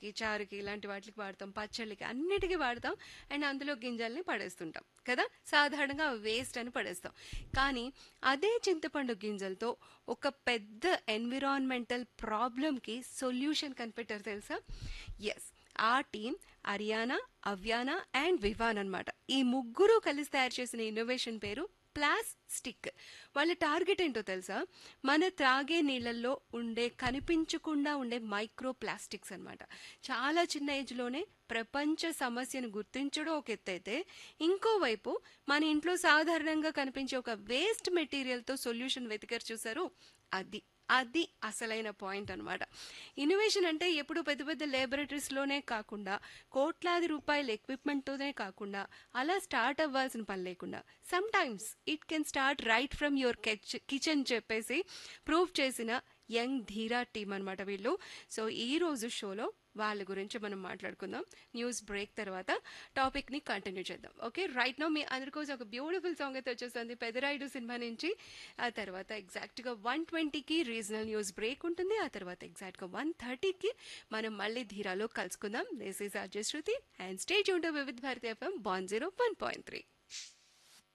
కూరకి చారుకి ఇలాంటి వాటికి వాడతాం పచ్చళ్ళకి అన్నిటికీ వాడతాం అండ్ అందులో గింజల్ని పడేస్తుంటాం కదా సాధారణంగా వేస్ట్ అని పడేస్తాం కానీ అదే చింతపండు గింజలతో ఒక పెద్ద ఎన్విరాన్మెంటల్ ప్రాబ్లంకి సొల్యూషన్ కనిపెట్టారు తెలుసా ఎస్ ఆ టీం అరియానా అవ్యానా అండ్ వివాన్ అన్నమాట ఈ ముగ్గురు కలిసి తయారు చేసిన ఇన్నోవేషన్ పేరు ప్లాస్టిక్ వాళ్ళ టార్గెట్ ఏంటో తెలుసా మన త్రాగే నీళ్ళల్లో ఉండే కనిపించకుండా ఉండే మైక్రో ప్లాస్టిక్స్ అనమాట చాలా చిన్న ఏజ్లోనే ప్రపంచ సమస్యను గుర్తించడం ఒక ఎత్తు అయితే ఇంకోవైపు మన ఇంట్లో సాధారణంగా కనిపించే ఒక వేస్ట్ మెటీరియల్తో సొల్యూషన్ వెతికారు చూసారు అది అది అసలైన పాయింట్ అనమాట ఇన్నోవేషన్ అంటే ఎప్పుడు పెద్ద పెద్ద లేబొరేటరీస్లోనే కాకుండా కోట్లాది రూపాయల ఎక్విప్మెంట్తోనే కాకుండా అలా స్టార్ట్ అవ్వాల్సిన పని లేకుండా sometimes it can start right from your kitchen చెప్పేసి ప్రూవ్ చేసిన యంగ్ ధీరా టీమ్ అనమాట వీళ్ళు సో ఈ రోజు షోలో వాళ్ళ గురించి మనం మాట్లాడుకుందాం న్యూస్ బ్రేక్ తర్వాత టాపిక్ని కంటిన్యూ చేద్దాం ఓకే రైట్ నో మీ అందరి కోసం ఒక బ్యూటిఫుల్ సాంగ్ అయితే వచ్చేస్తుంది పెదరాయుడు సినిమా నుంచి ఆ తర్వాత ఎగ్జాక్ట్గా వన్ ట్వంటీకి రీజనల్ న్యూస్ బ్రేక్ ఉంటుంది ఆ తర్వాత ఎగ్జాక్ట్గా వన్ థర్టీకి మనం మళ్ళీ ధీరాలో కలుసుకుందాం this is RJ Shruti and stage ఉంటూ Vividh Bharati FM one zero one point three